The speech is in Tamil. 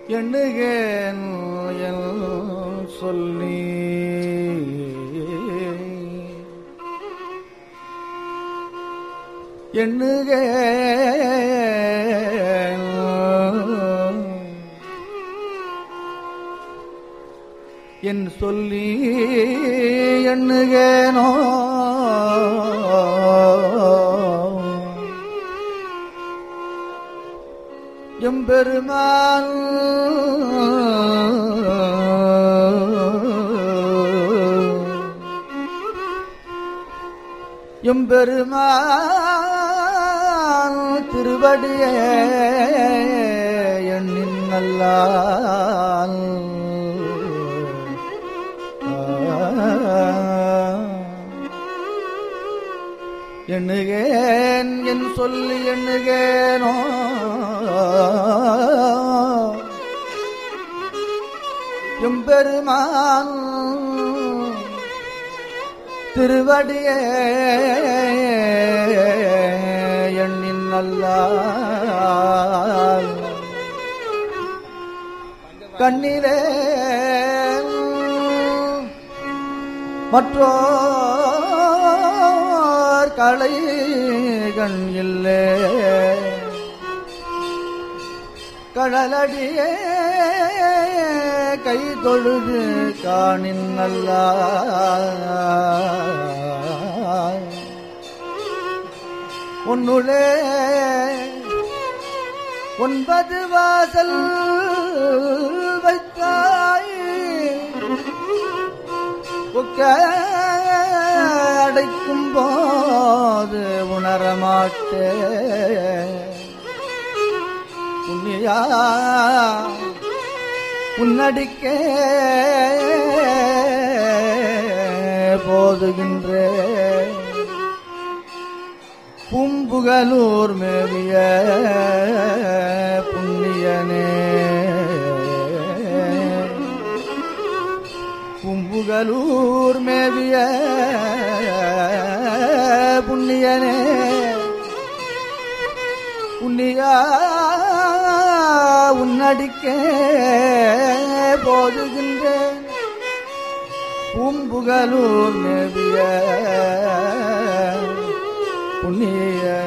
எண்ணுகேன் என் சொல்லி எண்ணுகேன் என் சொல்லி எண்ணுகேனோ எம்பெருமான் எம்பெருமான் திருவடியே எண்ணின் நல்லான் எண்ணுகேன் என் சொல்லி எண்ணுகேனோ எம்பெருமான் திருவடியே எண்ணின் நல்லால் கண்ணிலே மற்றோர் களை கண் இல்லே கடலடியே கை தொழுது காணின் நல்ல உன்னுளே ஒன்பது வாசல் வைத்தாய் உக்க அடைக்கும் போது உணரமாட்டே புண்ணியா உன்னடிக்கே போதுகின்றே பூம்புகலூர் மேவிய புண்ணியனே பூம்புகலூர் மேவிய புண்ணியனே புண்ணியா உன்னடிக்கே போதுகின்றேன் பூம்புகலூர் மேவிய புண்ணிய